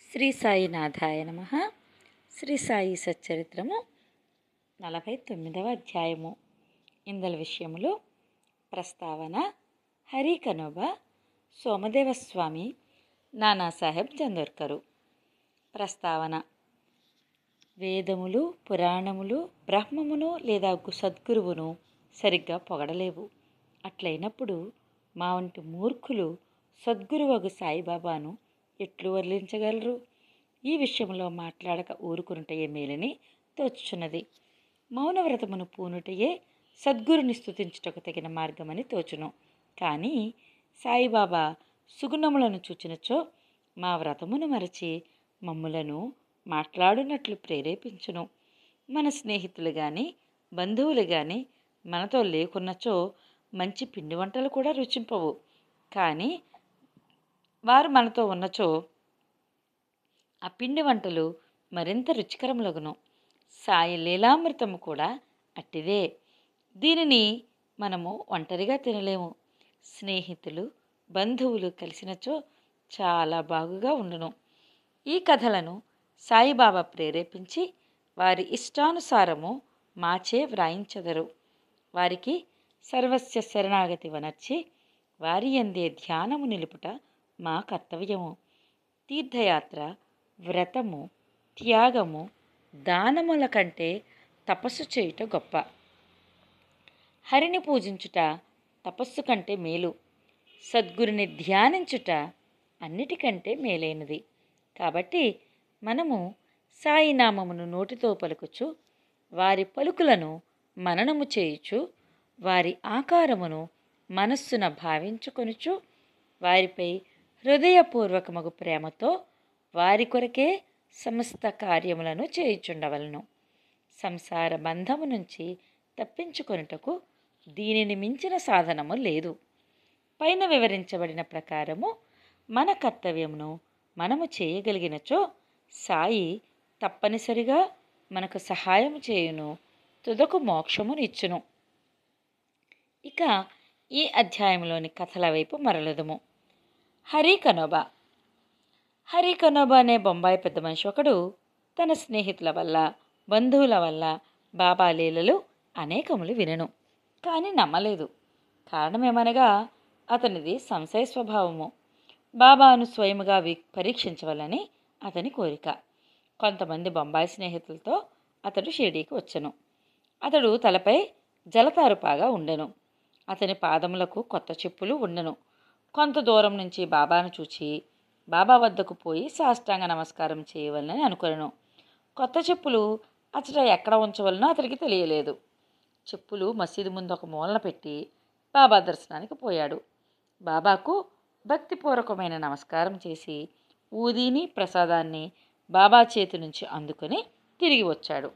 శ్రీ సాయినాథాయ నమ శ్రీ సాయి సచ్చరిత్రము నలభై తొమ్మిదవ అధ్యాయము ఇందల విషయములు ప్రస్తావన హరి కనోబ సోమదేవస్వామి నానాసాహెబ్ చందోర్కరు ప్రస్తావన వేదములు పురాణములు బ్రహ్మమును లేదా గు- సద్గురువును సరిగ్గా పొగడలేవు అట్లయినప్పుడు మా వంటి మూర్ఖులు సద్గురువగు సాయిబాబాను ఎట్లు వర్ణించగలరు ఈ విషయంలో మాట్లాడక ఊరుకునుటయే మేలని తోచుచున్నది మౌనవ్రతమును పూనుటయే సద్గురుని స్తుతించుటకు తగిన మార్గమని తోచును కానీ సాయిబాబా సుగుణములను చూచినచో మా వ్రతమును మరచి మమ్ములను మాట్లాడునట్లు ప్రేరేపించును మన స్నేహితులు కానీ బంధువులు కానీ మనతో లేకున్నచో మంచి పిండి వంటలు కూడా రుచింపవు కానీ వారు మనతో ఉన్నచో ఆ పిండి వంటలు మరింత రుచికరములగును సాయి లీలామృతము కూడా అట్టిదే దీనిని మనము ఒంటరిగా తినలేము స్నేహితులు బంధువులు కలిసినచో చాలా బాగుగా ఉండును ఈ కథలను సాయిబాబా ప్రేరేపించి వారి ఇష్టానుసారము మాచే వ్రాయించెదరు వారికి సర్వస్య శరణాగతి వనర్చి వారి ఎందే ధ్యానము నిలుపుట మా కర్తవ్యము తీర్థయాత్ర వ్రతము త్యాగము దానముల కంటే తపస్సు చేయుట గొప్ప హరిని పూజించుట తపస్సు కంటే మేలు సద్గురుని ధ్యానించుట అన్నిటికంటే మేలైనది కాబట్టి మనము సాయి నామమును నోటితో పలుకుచు వారి పలుకులను మననము చేయుచు వారి ఆకారమును మనస్సున భావించుకొనుచు వారిపై హృదయపూర్వకమగు ప్రేమతో వారి కొరకే సమస్త కార్యములను చేయుచుండవలను సంసార బంధము నుంచి తప్పించుకొనుటకు దీనిని మించిన సాధనము లేదు పైన వివరించబడిన ప్రకారము మన కర్తవ్యమును మనము చేయగలిగినచో సాయి తప్పనిసరిగా మనకు సహాయం చేయును తుదకు మోక్షమునిచ్చును ఇక ఈ అధ్యాయంలోని కథల వైపు మరలదుము హరి కనోబా హరి కనోబా అనే బొంబాయి పెద్ద మనిషి ఒకడు తన స్నేహితుల వల్ల బంధువుల వల్ల బాబా లీలలు అనేకములు వినను కానీ నమ్మలేదు కారణమేమనగా అతనిది సంశయ స్వభావము బాబాను స్వయముగా వి పరీక్షించవలని అతని కోరిక కొంతమంది బొంబాయి స్నేహితులతో అతడు షిరిడీకి వచ్చెను అతడు తలపై జలతారుపాగా ఉండెను అతని పాదములకు కొత్త చెప్పులు ఉండెను కొంత దూరం నుంచి బాబాను చూచి బాబా వద్దకు పోయి సాష్టాంగ నమస్కారం చేయవలనని అనుకొనెను కొత్త చెప్పులు అతడ ఎక్కడ ఉంచవలనో అతనికి తెలియలేదు చెప్పులు మసీదు ముందు ఒక మూలన పెట్టి బాబా దర్శనానికి పోయాడు బాబాకు భక్తిపూర్వకమైన నమస్కారం చేసి ఊదీని ప్రసాదాన్ని బాబా చేతి నుంచి అందుకొని తిరిగి వచ్చాడు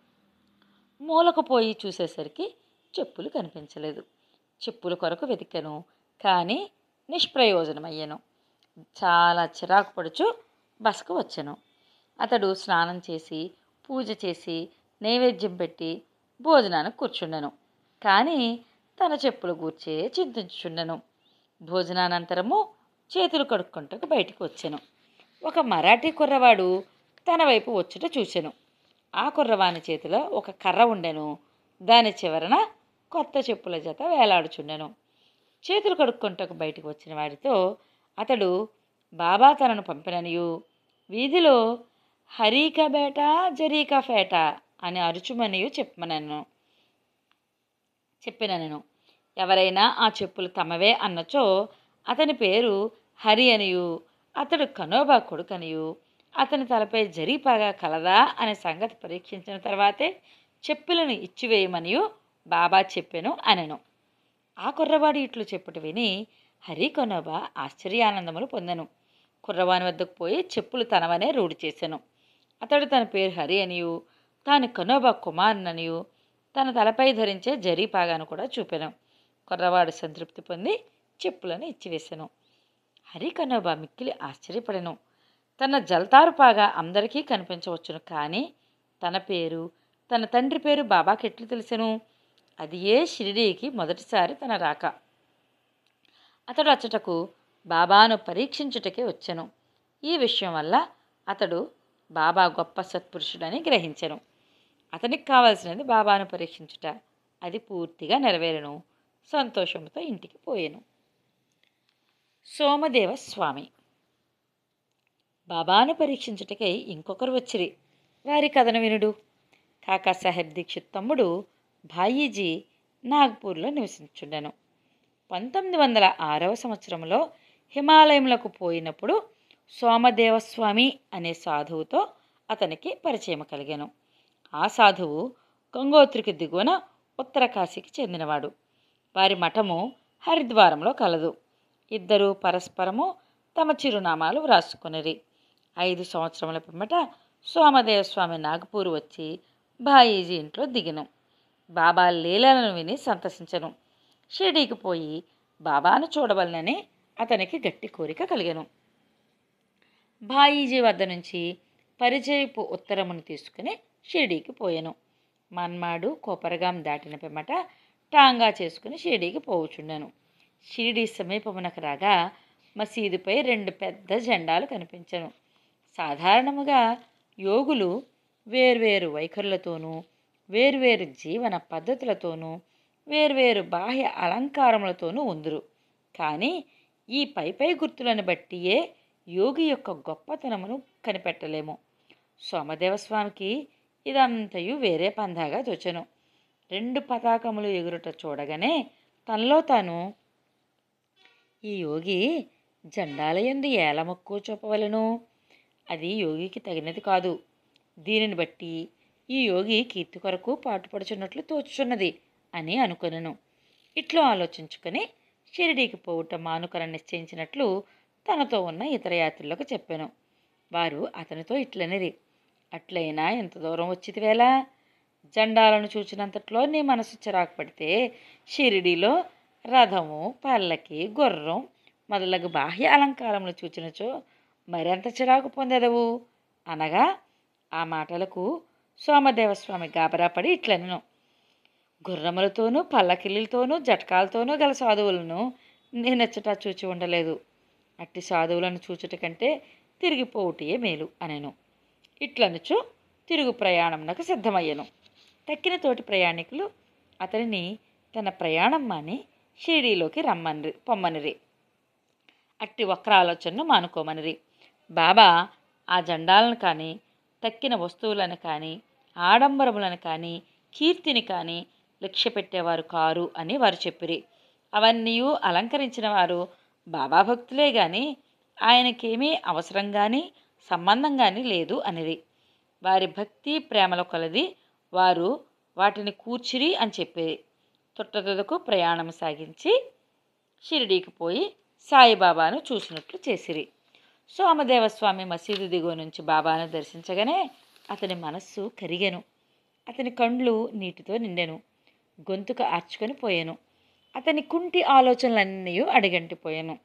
మూలకు పోయి చూసేసరికి చెప్పులు కనిపించలేదు చెప్పుల కొరకు వెతికాను కానీ నిష్ప్రయోజనమయ్యాను చాలా చిరాకు పడుచు బసకు వచ్చాను అతడు స్నానం చేసి పూజ చేసి నైవేద్యం పెట్టి భోజనానికి కూర్చుండెను కానీ తన చెప్పుల గూర్చే చింతించుచుండెను భోజనానంతరము చేతులు కడుక్కుంటకు బయటికి వచ్చాను ఒక మరాఠీ కుర్రవాడు తన వైపు వచ్చుట చూశాను ఆ కుర్రవాని చేతిలో ఒక కర్ర ఉండెను దాని చివరన కొత్త చెప్పుల జత వేలాడుచుండెను చేతులు కడుక్కుంటకు బయటికి వచ్చిన వాడితో అతడు బాబా తనను పంపిననియు వీధిలో హరీకా బేట జరీకా ఫేట అని అరుచుమనియు చెప్పమనను చెప్పిన నేను ఎవరైనా ఆ చెప్పులు తమవే అన్నచో అతని పేరు హరి అనియు అతడు కనోబా కొడుకనియు అతని తలపై జరీపాగా కలదా అనే సంగతి పరీక్షించిన తర్వాతే చెప్పులను ఇచ్చివేయమనియు బాబా చెప్పెను అనెను ఆ కుర్రవాడు ఇట్లు చెప్పుట విని హరి కనోబా ఆశ్చర్యానందములు పొందెను కుర్రవాని వద్దకు పోయి చెప్పులు తనవనే రూఢి చేశాను అతడు తన పేరు హరి అనియు తాను కనోబా కుమారుననియు తన తలపై ధరించే జరీపాగాను కూడా చూపెను కుర్రవాడు సంతృప్తి పొంది చెప్పులను ఇచ్చివేశాను హరి కనోబా మిక్కిలి ఆశ్చర్యపడెను తన జల్తారుపాగా అందరికీ కనిపించవచ్చును కానీ తన పేరు తన తండ్రి పేరు బాబాకి ఎట్లు తెలిసెను అది ఏ షిరిడీకి మొదటిసారి తన రాక అతడు అచ్చటకు బాబాను పరీక్షించుటకే వచ్చెను ఈ విషయం వల్ల అతడు బాబా గొప్ప సత్పురుషుడని గ్రహించెను అతనికి కావలసినది బాబాను పరీక్షించుట అది పూర్తిగా నెరవేరను సంతోషంతో ఇంటికి పోయాను సోమదేవ స్వామి బాబాను పరీక్షించుటకై ఇంకొకరు వచ్చిరి వారి కథను వినుడు కాకాసాహెబ్ దీక్షిత్ తమ్ముడు భాయీజీ నాగ్పూర్లో నివసించుండెను పంతొమ్మిది వందల ఆరవ సంవత్సరంలో హిమాలయములకు పోయినప్పుడు సోమదేవస్వామి అనే సాధువుతో అతనికి పరిచయం కలిగాను ఆ సాధువు గంగోత్రికి దిగువన ఉత్తర కాశీకి చెందినవాడు వారి మఠము హరిద్వారంలో కలదు ఇద్దరూ పరస్పరము తమ చిరునామాలు వ్రాసుకునిరి ఐదు సంవత్సరముల పిమ్మట సోమదేవస్వామి నాగపూర్ వచ్చి బాయీజీ ఇంట్లో దిగిను బాబా లీలలను విని సంతసించను షిరిడీకి పోయి బాబాను చూడవలనని అతనికి గట్టి కోరిక కలిగెను బాయీజీ వద్ద నుంచి పరిచయపు ఉత్తరమును తీసుకుని షిరిడీకి పోయాను మన్మాడు కోపరగాం దాటిన పిమ్మట టాంగా చేసుకుని షిరిడీకి పోవుచుండెను షిరిడీ సమీపమునకు రాగా మసీదుపై రెండు పెద్ద జెండాలు కనిపించను సాధారణముగా యోగులు వేర్వేరు వైఖరులతోనూ వేర్వేరు జీవన పద్ధతులతోనూ వేర్వేరు బాహ్య అలంకారములతోనూ ఉందురు కానీ ఈ పై పై గుర్తులను బట్టియే యోగి యొక్క గొప్పతనమును కనిపెట్టలేము సోమదేవస్వామికి ఇదంతయు వేరే పందాగా తోచెను రెండు పతాకములు ఎగురుట చూడగానే తనలో తాను ఈ యోగి జెండాలయందు ఏల మొక్కు చూపవలను అది యోగికి తగినది కాదు దీనిని బట్టి ఈ యోగి కీర్తి కొరకు పాటుపడుచున్నట్లు తోచుచున్నది అని అనుకొనెను ఇట్లు ఆలోచించుకొని షిరిడీకి పోవుట మానుకొన నిశ్చయించినట్లు తనతో ఉన్న ఇతర యాత్రులకు చెప్పాను వారు అతనితో ఇట్లనిరి అట్లయినా ఎంత దూరం వచ్చితివేలా జెండాలను చూచినంతట్లో నీ మనసు చిరాకు పడితే షిరిడీలో రథము పల్లకి గుర్రం మొదలగు బాహ్య అలంకారములు చూచినచో మరింత చిరాకు పొందెదవు అనగా ఆ మాటలకు సోమదేవస్వామి గాబరాపడి ఇట్లనను గుర్రములతోనూ పల్లకిళ్ళతోనూ జటకాలతోనూ గల సాధువులను నేనెచ్చట చూచి ఉండలేదు అట్టి సాధువులను చూచుట కంటే తిరిగిపోవుటియే మేలు అనెను ఇట్లనుచు తిరుగు ప్రయాణంనకు సిద్ధమయ్యను తక్కిన తోటి ప్రయాణికులు అతనిని తన ప్రయాణం మాని షిరిడీలోకి రమ్మని పొమ్మనిరి అట్టి వక్ర ఆలోచనను మానుకోమనిరి బాబా ఆ జెండాలను కానీ తక్కిన వస్తువులను కానీ ఆడంబరములను కానీ కీర్తిని కానీ లక్ష్య పెట్టేవారు కారు అని వారు చెప్పిరి అవన్నీ అలంకరించిన వారు బాబా భక్తులే గాని ఆయనకేమీ అవసరం కానీ సంబంధం కానీ లేదు అనిది వారి భక్తి ప్రేమల కొలది వారు వాటిని కూర్చిరి అని చెప్పేది తొట్టతుదకు ప్రయాణం సాగించి షిరిడీకి పోయి సాయిబాబాను చూసినట్లు చేసిరి సోమదేవస్వామి మసీదు దిగువ నుంచి బాబాను దర్శించగానే అతని మనస్సు కరిగెను అతని కండ్లు నీటితో నిండెను గొంతుక ఆర్చుకొని పోయాను అతని కుంటి ఆలోచనలన్నీ అడిగంటిపోయాను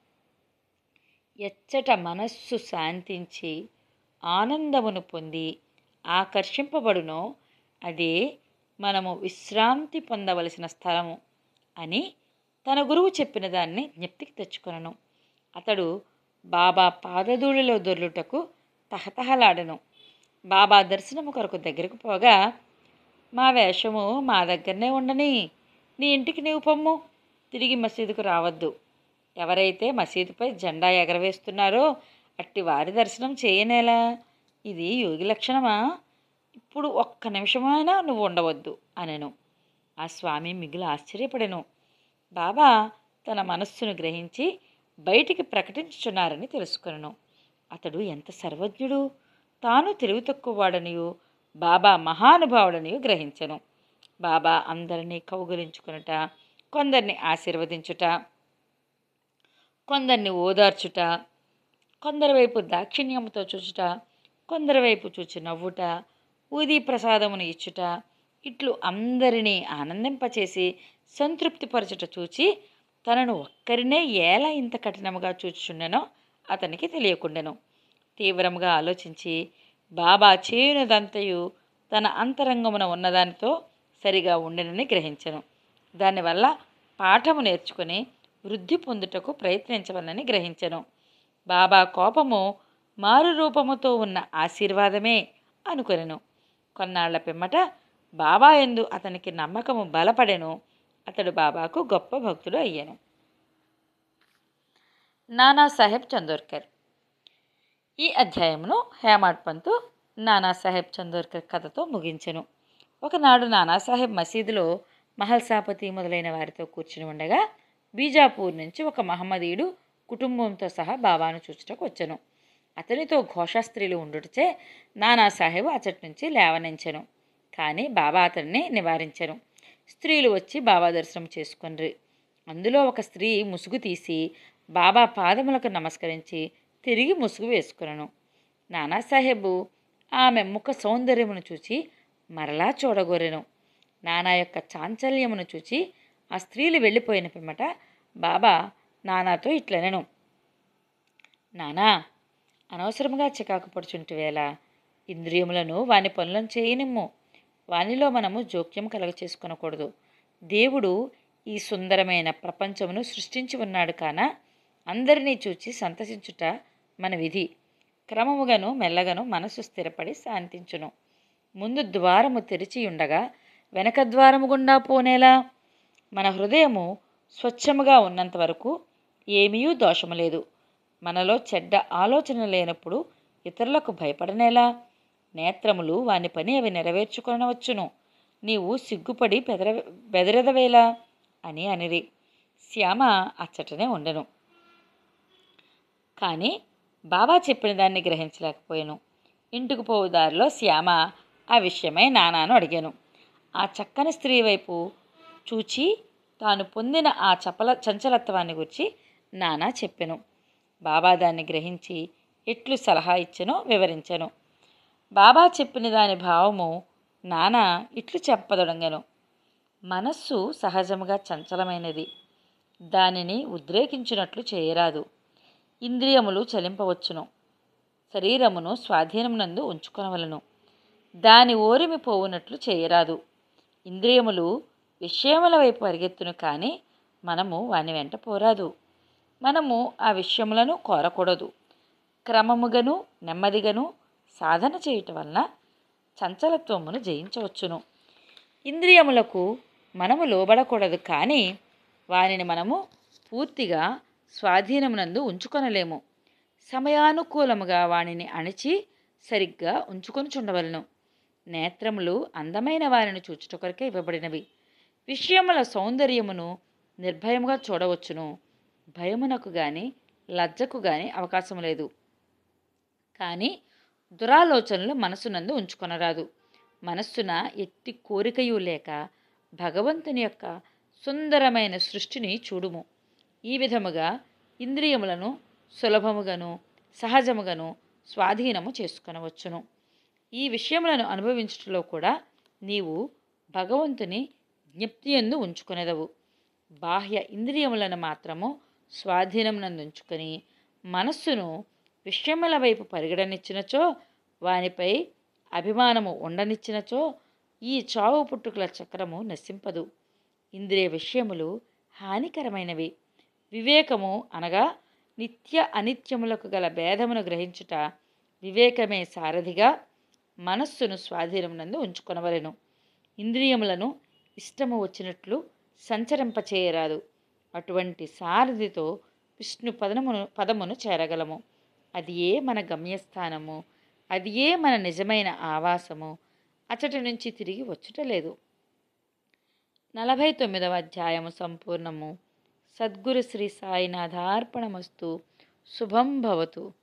ఎచ్చట మనస్సు శాంతించి ఆనందమును పొంది ఆకర్షింపబడునో అదే మనము విశ్రాంతి పొందవలసిన స్థలము అని తన గురువు చెప్పిన దాన్ని జ్ఞప్తికి తెచ్చుకొనను అతడు బాబా పాదధూళిలో దొర్లుటకు తహతహలాడెను బాబా దర్శనము కొరకు దగ్గరకు పోగా మా వేషము మా దగ్గరనే ఉండని నీ ఇంటికి నీవు పొమ్ము తిరిగి మసీదుకు రావద్దు ఎవరైతే మసీదుపై జెండా ఎగరవేస్తున్నారో అట్టి వారి దర్శనం చేయనేలా ఇది యోగి లక్షణమా ఇప్పుడు ఒక్క నిమిషమైనా నువ్వు ఉండవద్దు అనెను ఆ స్వామి మిగిలి ఆశ్చర్యపడెను బాబా తన మనస్సును గ్రహించి బయటికి ప్రకటించుచున్నారని తెలుసుకొనెను అతడు ఎంత సర్వజ్ఞుడు తాను తెలివి తక్కువవాడనియు బాబా మహానుభావుడనియు గ్రహించెను బాబా అందరినీ కౌగులించుకొనుట కొందరిని ఆశీర్వదించుట కొందరిని ఓదార్చుట కొందరి వైపు దాక్షిణ్యంతో చూచుట కొందరి వైపు చూచి నవ్వుట ఊది ప్రసాదమును ఇచ్చుట ఇట్లు అందరినీ ఆనందింపచేసి సంతృప్తిపరచుట చూచి తనను ఒక్కరినే ఎలా ఇంత కఠినముగా చూచుచుండెనో అతనికి తెలియకుండెను తీవ్రముగా ఆలోచించి బాబా చేయునదంతయు తన అంతరంగమున ఉన్నదానితో సరిగా ఉండెనని గ్రహించెను దానివల్ల పాఠము నేర్చుకుని వృద్ధి పొందుటకు ప్రయత్నించవలని గ్రహించెను బాబా కోపము మారు రూపముతో ఉన్న ఆశీర్వాదమే అనుకొనెను కొన్నాళ్ల పిమ్మట బాబా ఎందు అతనికి నమ్మకము బలపడెను అతడు బాబాకు గొప్ప భక్తుడు అయ్యాను నానాసాహెబ్ చందోర్కర్ ఈ అధ్యాయమును హేమాడ్ పంతు నానాసాహెబ్ చందోర్కర్ కథతో ముగించెను ఒకనాడు నానాసాహెబ్ మసీదులో మహల్సాపతి మొదలైన వారితో కూర్చుని ఉండగా బీజాపూర్ నుంచి ఒక మహమ్మదీయుడు కుటుంబంతో సహా బాబాను చూచుటకు వచ్చెను అతనితో ఘోషాస్త్రీలు ఉండుటచే నానాసాహెబ్ అచ్చటి నుంచి లేవనించెను కానీ బాబా అతన్ని నివారించెను స్త్రీలు వచ్చి బాబా దర్శనం చేసుకొనిరి అందులో ఒక స్త్రీ ముసుగు తీసి బాబా పాదములకు నమస్కరించి తిరిగి ముసుగు వేసుకునను నానాసాహెబు ఆమె ముఖ సౌందర్యమును చూచి మరలా చూడగోరెను నానా యొక్క చాంచల్యమును చూచి ఆ స్త్రీలు వెళ్ళిపోయిన పిమ్మట బాబా నానాతో ఇట్లనెను నానా అనవసరముగా చికాకు పడుచుంటివేళ ఇంద్రియములను వాని పనులను చేయనిమ్ము వానిలో మనము జోక్యం కలగ చేసుకొనకూడదు దేవుడు ఈ సుందరమైన ప్రపంచమును సృష్టించి ఉన్నాడు కాన అందరినీ చూచి సంతసించుట మన విధి క్రమముగాను మెల్లగను మనసు స్థిరపడి శాంతించును ముందు ద్వారము తెరిచి ఉండగా వెనక ద్వారము గుండా పోనేలా మన హృదయము స్వచ్ఛముగా ఉన్నంత వరకు ఏమీ దోషము లేదు మనలో చెడ్డ ఆలోచన లేనప్పుడు ఇతరులకు భయపడనేలా నేత్రములు వాని పని అవి నెరవేర్చుకొనవచ్చును నీవు సిగ్గుపడి బెదర బెదరెదవేలా అని అనిరి శ్యామ అచ్చటనే ఉండెను కానీ బాబా చెప్పిన దాన్ని గ్రహించలేకపోయాను ఇంటికి పోవు దారిలో శ్యామ ఆ విషయమై నానాను అడిగాను ఆ చక్కని స్త్రీ వైపు చూచి తాను పొందిన ఆ చపల చంచలత్వాన్ని గురించి నానా చెప్పెను బాబా దాన్ని గ్రహించి ఎట్లు సలహా ఇచ్చెనో వివరించెను బాబా చెప్పిన దాని భావము నానా ఇట్లు చెప్పదొడంగెను మనస్సు సహజముగా చంచలమైనది దానిని ఉద్రేకించినట్లు చేయరాదు ఇంద్రియములు చలింపవచ్చును శరీరమును స్వాధీనమునందు ఉంచుకొనవలను దాని ఓరిమి పోవునట్లు చేయరాదు ఇంద్రియములు విషయముల వైపు పరిగెత్తును కానీ మనము వాని వెంట పోరాదు మనము ఆ విషయములను కోరకూడదు క్రమముగను నెమ్మదిగను సాధన చేయటం వలన చంచలత్వమును జయించవచ్చును ఇంద్రియములకు మనము లోబడకూడదు కానీ వానిని మనము పూర్తిగా స్వాధీనమునందు ఉంచుకొనలేము సమయానుకూలముగా వానిని అణిచి సరిగ్గా ఉంచుకొని చుండవలను నేత్రములు అందమైన వారిని చూచుట కొరకే ఇవ్వబడినవి విషయముల సౌందర్యమును నిర్భయముగా చూడవచ్చును భయమునకు గాని లజ్జకు గాని అవకాశం లేదు కానీ దురాలోచనలు మనసునందు ఉంచుకొనరాదు మనస్సున ఎట్టి కోరికయు లేక భగవంతుని యొక్క సుందరమైన సృష్టిని చూడుము ఈ విధముగా ఇంద్రియములను సులభముగాను సహజముగాను స్వాధీనము చేసుకొనవచ్చును ఈ విషయములను అనుభవించుటలో కూడా నీవు భగవంతుని జ్ఞప్తి ఎందు ఉంచుకొనేదవు బాహ్య ఇంద్రియములను మాత్రము స్వాధీనమునందు ఉంచుకొని మనస్సును విషయముల వైపు పరిగడనిచ్చినచో వానిపై అభిమానము ఉండనిచ్చినచో ఈ చావు పుట్టుకల చక్రము నశింపదు ఇంద్రియ విషయములు హానికరమైనవి వివేకము అనగా నిత్య అనిత్యములకు గల భేదమును గ్రహించుట వివేకమే సారథిగా మనస్సును స్వాధీనమునందు ఉంచుకొనవలెను ఇంద్రియములను ఇష్టము వచ్చినట్లు సంచరింపచేయరాదు అటువంటి సారథితో విష్ణు పదమును పదమును చేరగలము అది ఏ మన గమ్యస్థానము అది ఏ మన నిజమైన ఆవాసము అచటి నుంచి తిరిగి వచ్చుటలేదు నలభై తొమ్మిదవ అధ్యాయము సంపూర్ణము సద్గురు శ్రీ సాయినాథార్పణమస్తు శుభం భవతు